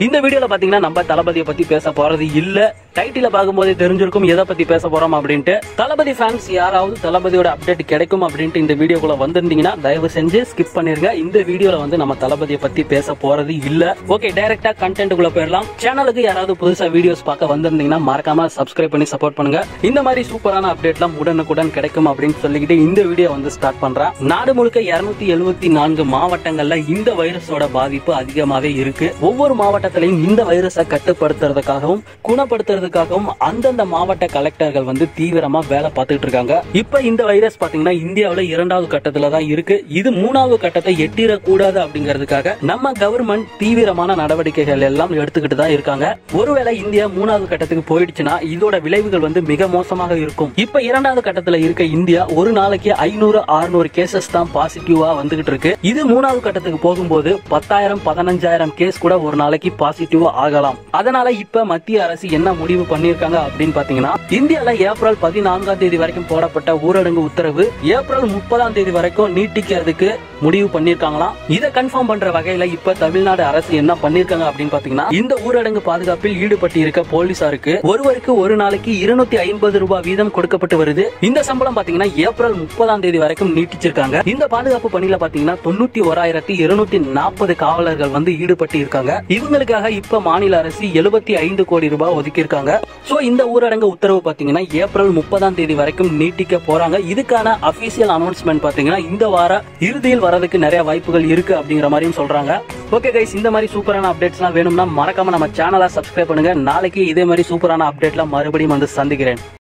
இந்த வீடியோல பாத்தீங்கன்னா நம்ம தளபதியை பத்தி பேச போறது இல்ல டைட்டில பார்க்கும்போதே தெரிஞ்சிருக்கும் எதை பத்தி பேச போறோம் அப்படின்ட்டு தளபதி ஃபேன்ஸ் யாராவது தளபதியோட அப்டேட் கிடைக்கும் அப்படின்ட்டு இந்த வீடியோக்குள்ள வந்திருந்தீங்கன்னா தயவு செஞ்சு ஸ்கிப் பண்ணிருங்க இந்த வீடியோல வந்து நம்ம தளபதியை பத்தி பேச போறது இல்ல ஓகே டைரக்டா கண்டென்ட்டுக்குள்ள போயிடலாம் சேனலுக்கு யாராவது புதுசா வீடியோஸ் பார்க்க வந்திருந்தீங்கன்னா மறக்காம சப்ஸ்கிரைப் பண்ணி சப்போர்ட் பண்ணுங்க இந்த மாதிரி சூப்பரான அப்டேட்லாம் உடனுக்குடன் கிடைக்கும் அப்படின்னு சொல்லிக்கிட்டு இந்த வீடியோ வந்து ஸ்டார்ட் பண்றேன் நாடு முழுக்க இருநூத்தி எழுபத்தி நான்கு மாவட்டங்கள்ல இந்த வைரஸோட பாதிப்பு அதிகமாவே இருக்கு ஒவ்வொரு மாவட்டத்திலையும் இந்த வைரஸை கட்டுப்படுத்துறதுக்காகவும் குணப்படுத்துறதுக்காகவும் அந்தந்த மாவட்ட கலெக்டர்கள் வந்து தீவிரமா வேலை பார்த்துட்டு இருக்காங்க இப்ப இந்த வைரஸ் பாத்தீங்கன்னா இந்தியாவுல இரண்டாவது கட்டத்துல தான் இருக்கு இது மூணாவது கட்டத்தை எட்டிடக்கூடாது அப்படிங்கிறதுக்காக நம்ம கவர்மெண்ட் தீவிரமான நடவடிக்கைகள் எல்லாம் எடுத்துக்கிட்டு தான் இருக்காங்க ஒருவேளை இந்தியா மூணாவது கட்டத்துக்கு போயிடுச்சுன்னா இதோட விளைவுகள் வந்து மிக மோசமாக இருக்கும் இப்ப இரண்டாவது கட்டத்துல இருக்க இந்தியா ஒரு நாளைக்கு ஐநூறு அறுநூறு கேசஸ் தான் பாசிட்டிவா வந்துகிட்டு இருக்கு இது மூணாவது கட்டத்துக்கு போகும்போது பத்தாயிரம் பதினஞ்சாயிரம் கேஸ் கூட ஒரு நாளைக்கு பாசிட்டிவா ஆகலாம் அதனால இப்ப மத்திய அரசு என்ன முடிவு பண்ணிருக்காங்க அப்படின்னு பாத்தீங்கன்னா இந்தியால ஏப்ரல் பதினான்காம் தேதி வரைக்கும் போடப்பட்ட ஊரடங்கு உத்தரவு ஏப்ரல் முப்பதாம் தேதி வரைக்கும் நீட்டிக்கிறதுக்கு முடிவு பண்ணிருக்காங்களாம் இதை கன்ஃபார்ம் பண்ற வகையில இப்ப தமிழ்நாடு அரசு என்ன பண்ணிருக்காங்க அப்படின்னு பாத்தீங்கன்னா இந்த ஊரடங்கு பாதுகாப்பில் ஈடுபட்டு இருக்க போலீசாருக்கு ஒருவருக்கு ஒரு நாளைக்கு இருநூத்தி ஐம்பது ரூபாய் வீதம் கொடுக்கப்பட்டு வருது இந்த சம்பளம் பாத்தீங்கன்னா ஏப்ரல் முப்பதாம் தேதி வரைக்கும் நீட்டிச்சிருக்காங்க இந்த பாதுகாப்பு பணியில பாத்தீங்கன்னா தொண்ணூத்தி ஓராயிரத்தி இருநூத்தி நாற்பது காவலர்கள் வந்து ஈடுபட்டு இருக்காங்க இவங்களுக்காக இப்ப மாநில அரசு எழுபத்தி ஐந்து கோடி ரூபாய் ஒதுக்கி இருக்காங்க சோ இந்த ஊரடங்கு உத்தரவு பாத்தீங்கன்னா ஏப்ரல் முப்பதாம் தேதி வரைக்கும் நீட்டிக்க போறாங்க இதுக்கான அபிஷியல் அனௌன்ஸ்மெண்ட் பாத்தீங்கன்னா இந்த வார இறுதியில் வரதுக்கு நிறைய வாய்ப்புகள் இருக்கு அப்படிங்கிற மாதிரியும் சொல்றாங்க ஓகே கைஸ் இந்த மாதிரி சூப்பரான அப்டேட்ஸ்லாம் வேணும்னா மறக்காம நம்ம சேனலை சப்ஸ்கிரைப் பண்ணுங்க நாளைக்கு இதே மாதிரி சூப்பரான அப்டேட்லாம் மறுபடியும் வந்து சந்திக்கிறேன்